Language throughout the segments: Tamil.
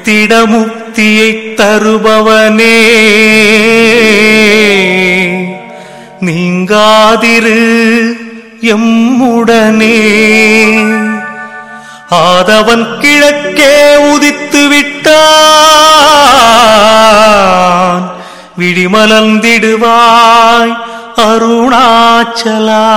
முத்திட முக்தியை தருபவனே நீங்காதிரு எம்முடனே ஆதவன் கிழக்கே உதித்து விட்டான் விடிமலர்ந்திடுவாய் அருணாச்சலா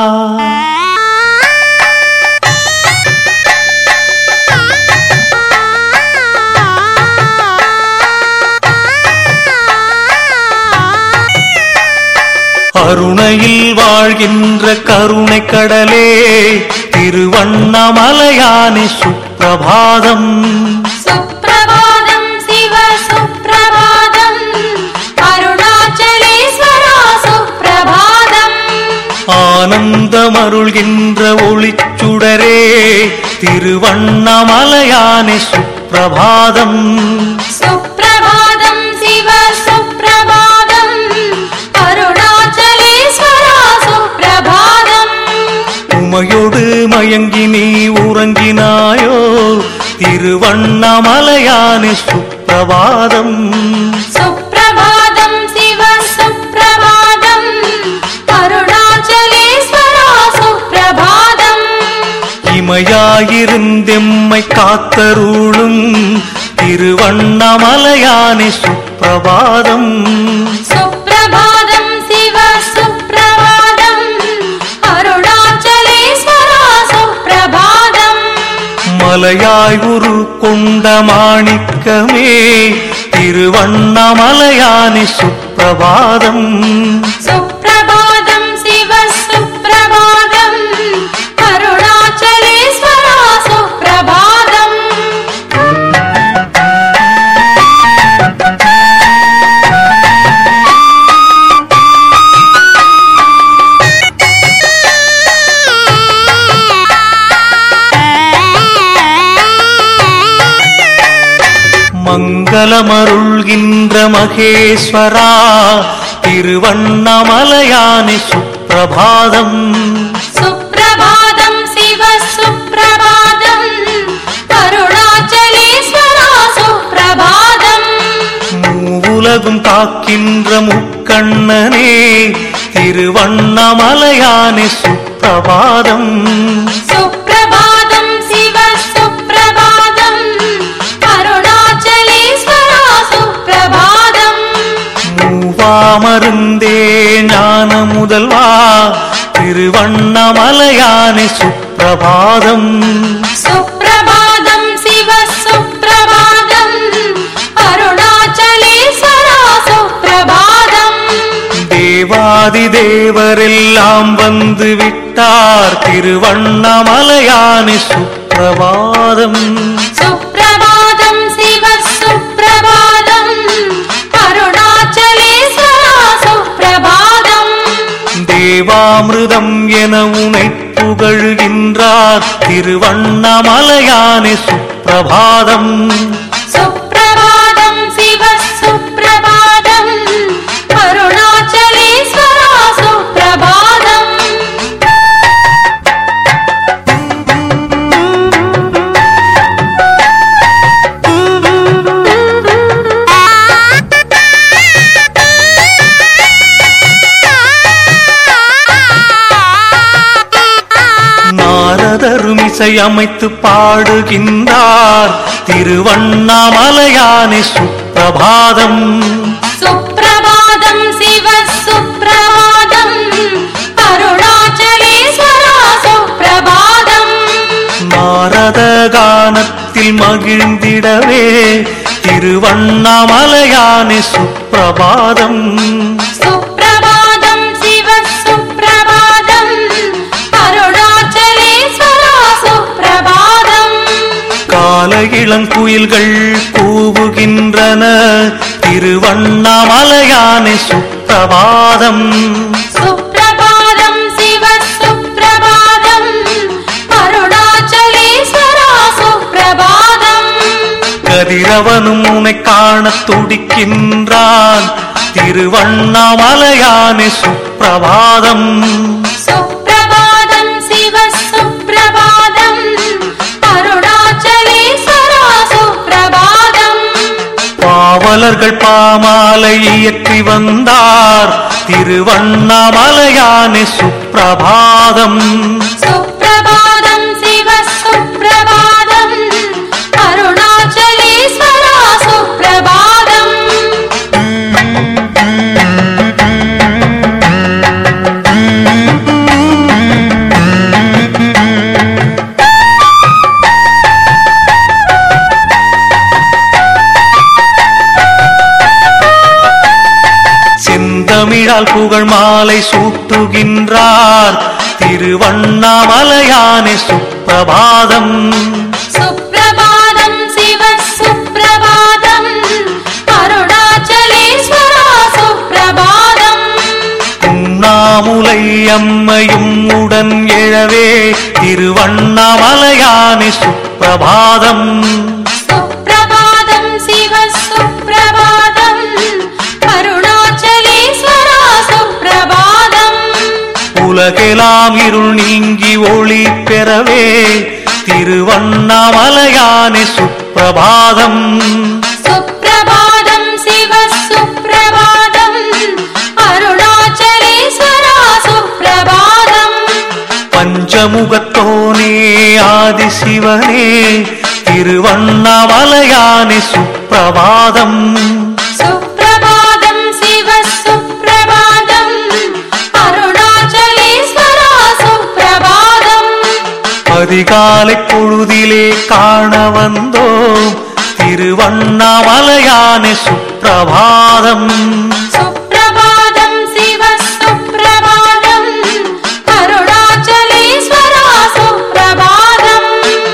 அருணையில் வாழ்கின்ற கருணை கடலே திருவண்ணாமலையானே சுப்பிரபாதம் சுப்பிரபாதம் சிவ சுப்பிரபாதம் அருணாச்சலேஸ்வரா சுப்பிரபாதம் ஆனந்தம் அருள்கின்ற ஒளிச்சுடரே திருவண்ணாமலையானே சுப்பிரபாதம் சுப்பிரபாதம் சிவ சுப்பிரபாதம் அருணாச்சலேஸ்வரா சுப்பிரபாதம் உமையோடு மயங்கி நீ உறங்கினாயோ திருவண்ணாமலையானே சுப்பிரபாதம் சுப்பிரபாதம் சிவ சுப்பிரபாதம் அருணாச்சலேஸ்வரா சுப்பிரபாதம் இமையாயிருந்தெம்மை காத்தருளும் திருவண்ணாமலையானே சுப்பிரபாதம் சுப்பிரபாதம் சிவ சுப்பிரபாதம் அருணாச்சலேஸ்வரா சுப்பிரபாதம் மலையாய் உரு கொண்ட மாணிக்கமே திருவண்ணாமலையானே சுப்பிரபாதம் சுப்பிரபாதம் சிவ சுப்பிரபாதம் அருணாச்சலேஸ்வரா சுப்பிரபாதம் மங்களமருள்கின்ற மகேஸ்வரா திருவண்ணாமலையானே சுப்பிரபாதம் சுப்பிரபாதம் சிவ சுப்பிரபாதம் அருணாச்சலேஸ்வரா சுப்பிரபாதம் மூவுலகும் காக்கின்ற முக்கண்ணனே திருவண்ணாமலையானே சுப்பிரபாதம் சுப்பிரபாதம் சிவ சுப்பிரபாதம் அருணாச்சலேஸ்வரா சுப்பிரபாதம் மூவாமருந்தே ஞான முதல்வா திருவண்ணாமலையானே சுப்பிரபாதம் சுப்பிரபாதம் சிவ சுப்பிரபாதம் அருணாச்சலேஸ்வரா சுப்பிரபாதம் தேவாதி தேவரெல்லாம் வந்து விட்டார் திருவண்ணாமலையானே சுப்பிரபாதம் சுப்பிரபாதம் சிவ சுப்பிரபாதம் அருணாச்சலேஸ்வரா சுப்பிரபாதம் தேவாமிருதம் என உனை புகழ்கின்றார் திருவண்ணாமலையானே சுப்பிரபாதம் சுப்பிரபாதம் சிவ சுப்பிரபாதம் அருணாச்சலேஸ்வரா சுப்பிரபாதம் நாரதரும் இசை அமைத்து பாடுகின்றார் திருவண்ணாமலையானே சுப்பிரபாதம் சுப்பிரபாதம் சிவ சுப்பிரபாதம் அருணாச்சலேஸ்வரா சுப்பிரபாதம் நாரத கானத்தில் மகிழ்ந்திடவே திருவண்ணாமலையானே சுப்பிரபாதம் சுப்பிரபாதம் சிவ சுப்பிரபாதம் அருணாச்சலேஸ்வரா சுப்பிரபாதம் கால இளங்குயில்கள் கூவுகின்றன திருவண்ணாமலையானே சுப்பிரபாதம் சுப்பிரபாதம் சிவ சுப்பிரபாதம் அருணாச்சலேஸ்வரா சுப்பிரபாதம் கதிரவனும் உனை காணத் துடிக்கின்றான் திருவண்ணாமலையானே சுப்பிரபாதம் சுப்பிரபாதம் சிவ சுப்பிரபாதம் அருணாச்சலேஸ்வரா சுப்பிரபாதம் அமலர்கள் பாமாலை இயற்றி வந்தார் திருவண்ணாமலையானே சுப்பிரபாதம் சுப்பிரபாதம் சிவ சுப்பிரபாதம் அருணாச்சலேஸ்வரா சுப்பிரபாதம் செந்தமிழால் புகழ் மாலை சூட்டுகின்றார் திருவண்ணாமலையானே சுப்பிரபாதம் சுப்பிரபாதம் சிவ சுப்பிரபாதம் அருணாச்சலேஸ்வரா சுப்பிரபாதம் உண்ணாமுலை அம்மையும் உடன் எழவே திருவண்ணாமலையானே சுப்பிரபாதம் சுப்பிரபாதம் சிவ சுப்பிரபாதம் அருணாச்சலேஸ்வரா சுப்பிரபாதம் உலகெல்லாம் இருள் நீங்கி ஒளி பெறவே திருவண்ணாமலையானே சுப்பிரபாதம் சுப்பிரபாதம் சிவ சுப்பிரபாதம் அருணாச்சலேஸ்வரா சுப்பிரபாதம் பஞ்சமுகத்தோனே ஆதிசிவனே திருவண்ணாமலையானே சுப்பிரபாதம் சுப்பிரபாதம் சிவ சுப்பிரபாதம் அருணாச்சலேஸ்வரா சுப்பிரபாதம் அதிகாலை பொழுதிலே காண வந்தோம் திருவண்ணாமலையானே சுப்பிரபாதம் சுப்பிரபாதம் சிவ சுப்பிரபாதம் அருணாச்சலேஸ்வரா சுப்பிரபாதம்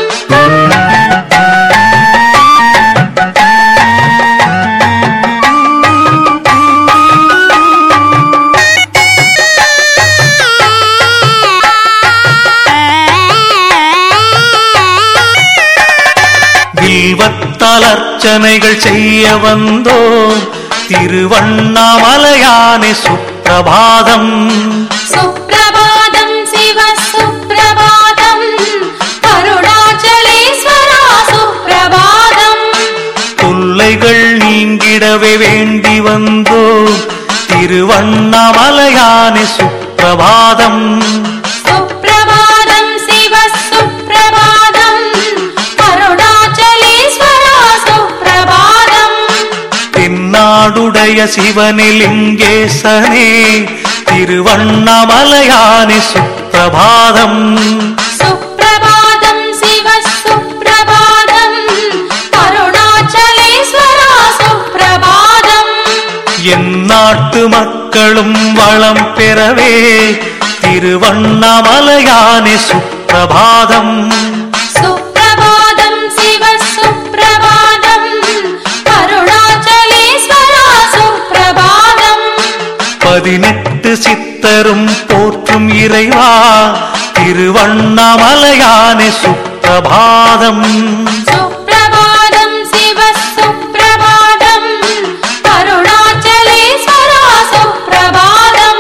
வில்வத்தால் அர்ச்சனைகள் செய்ய வந்தோம் திருவண்ணாமலையானே சுப்பிரபாதம் சுப்பிரபாதம் சிவ சுப்பிரபாதம் அருணாச்சலேஸ்வரா சுப்பிரபாதம் தொல்லைகள் நீங்கிடவே வேண்டி வந்தோம் திருவண்ணாமலையானே சுப்பிரபாதம் சுப்பிரபாதம் சிவ சுப்பிரபாதம் அருணாச்சலேஸ்வரா சுப்பிரபாதம் தென்னாடுடைய சிவனிலிங்கேசனே திருவண்ணாமலையானே சுப்பிரபாதம் சுப்பிரபாதம் சிவ சுப்பிரபாதம் அருணாச்சலேஸ்வரா சுப்பிரபாதம் எந்நாட்டு மக்களும் வளம் பெறவே திருவண்ணாமலையானே சுப்பிரபாதம் சுப்பிரபாதம் சிவ சுப்பிரபாதம் அருணாச்சலேஸ்வரா சுப்பிரபாதம் பதினெட்டு சித்தரும் போற்றும் இறைவா திருவண்ணாமலையானே சுப்பிரபாதம் சுப்பிரபாதம் சிவ சுப்பிரபாதம் அருணாச்சலேஸ்வரா சுப்பிரபாதம்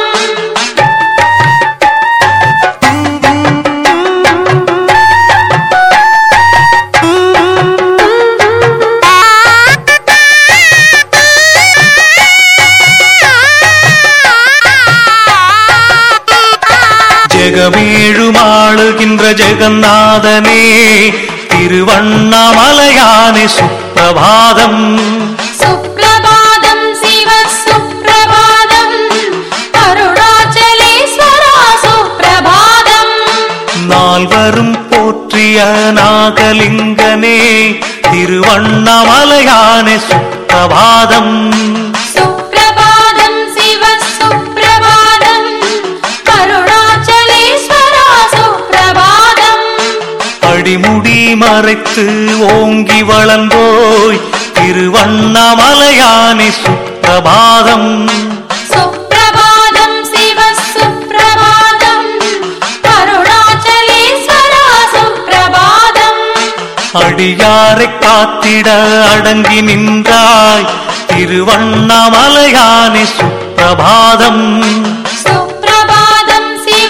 ஜெகமேழுமாளுகின்ற ஜெகநாதனே திருவண்ணாமலையானே சுப்பிரபாதம் சுப்பிரபாதம் சிவ சுப்பிரபாதம் அருணாச்சலேஸ்வரா சுப்பிரபாதம் நால்வரும் போற்றிய நாகலிங்கனே திருவண்ணாமலையானே சுப்பிரபாதம் சுப்பிரபாதம் சிவ சுப்பிரபாதம் அருணாச்சலேஸ்வரா சுப்பிரபாதம் அடிமுடி மறைத்து ஓங்கி வளர்ந்தோய் திருவண்ணாமலையானே சுப்பிரபாதம் சுப்பிரபாதம் சிவ சுப்பிரபாதம் அருணாச்சலேஸ்வரா சுப்பிரபாதம் அடியாரை காத்திட அடங்கி நின்றாய் திருவண்ணாமலையானே சுப்பிரபாதம் சுப்பிரபாதம் சிவ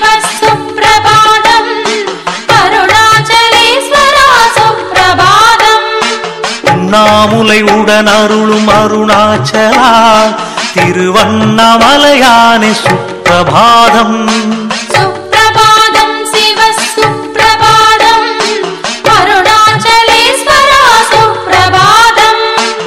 சுப்பிரபாதம் அருணாச்சலேஸ்வரா சுப்பிரபாதம் உண்ணாமுலை உடன் அருளும் அருணாச்சலா திருவண்ணாமலையானே சுப்பிரபாதம் சுப்பிரபாதம் சிவ சுப்பிரபாதம் அருணாச்சலேஸ்வரா சுப்பிரபாதம்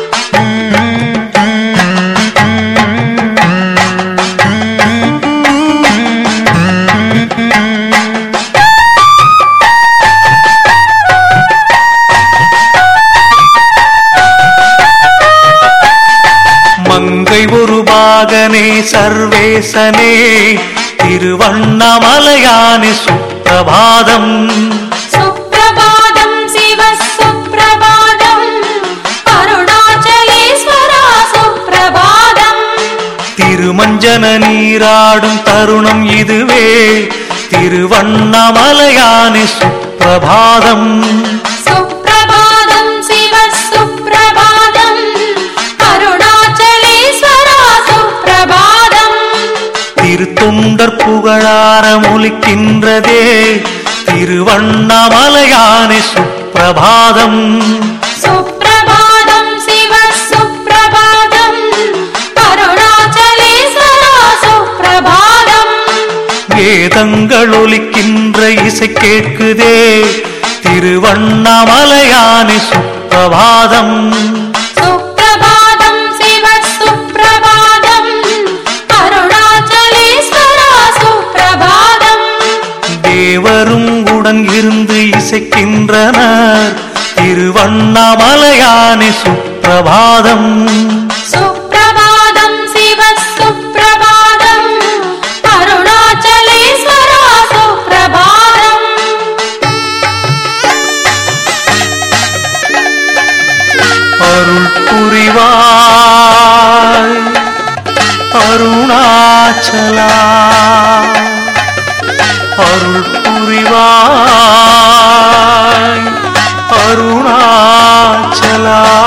மங்கை ஒரு பாகனே சர்வேசனே திருவண்ணாமலையானே சுப்பிரபாதம் சுப்பிரபாதம் சிவ சுப்பிரபாதம் அருணாச்சலேஸ்வரா சுப்பிரபாதம் திருமஞ்சன நீராடும் தருணம் இதுவே திருவண்ணாமலையானே சுப்பிரபாதம் சுப்பிரபாதம் சிவ சுப்பிரபாதம் அருணாச்சலேஸ்வரா சுப்பிரபாதம் திருத்தொண்டர் புகழார மொழிக்கின்றதே திருவண்ணாமலையானே சுப்பிரபாதம் சுப்பிரபாதம் சிவ சுப்பிரபாதம் அருணாச்சலேஸ்வரா சுப்பிரபாதம் வேதங்கள் ஒலிக்கின்ற இசை கேட்குதே திருவண்ணாமலையானே சுப்பிரபாதம் சுப்பிரபாதம் சிவ சுப்பிரபாதம் அருணாச்சலேஸ்வரா சுப்பிரபாதம் தேவரும் உடன் இருந்து இசைக்கின்றனர் திருவண்ணாமலையானே சுப்பிரபாதம் சுப்பிரபாதம் சிவ சுப்பிரபாதம் அருணாச்சலேஸ்வரா சுப்பிரபாதம் அருள் புரிவாய் அருணாச்சலா அருள் புரிவாய் அருணாச்சலா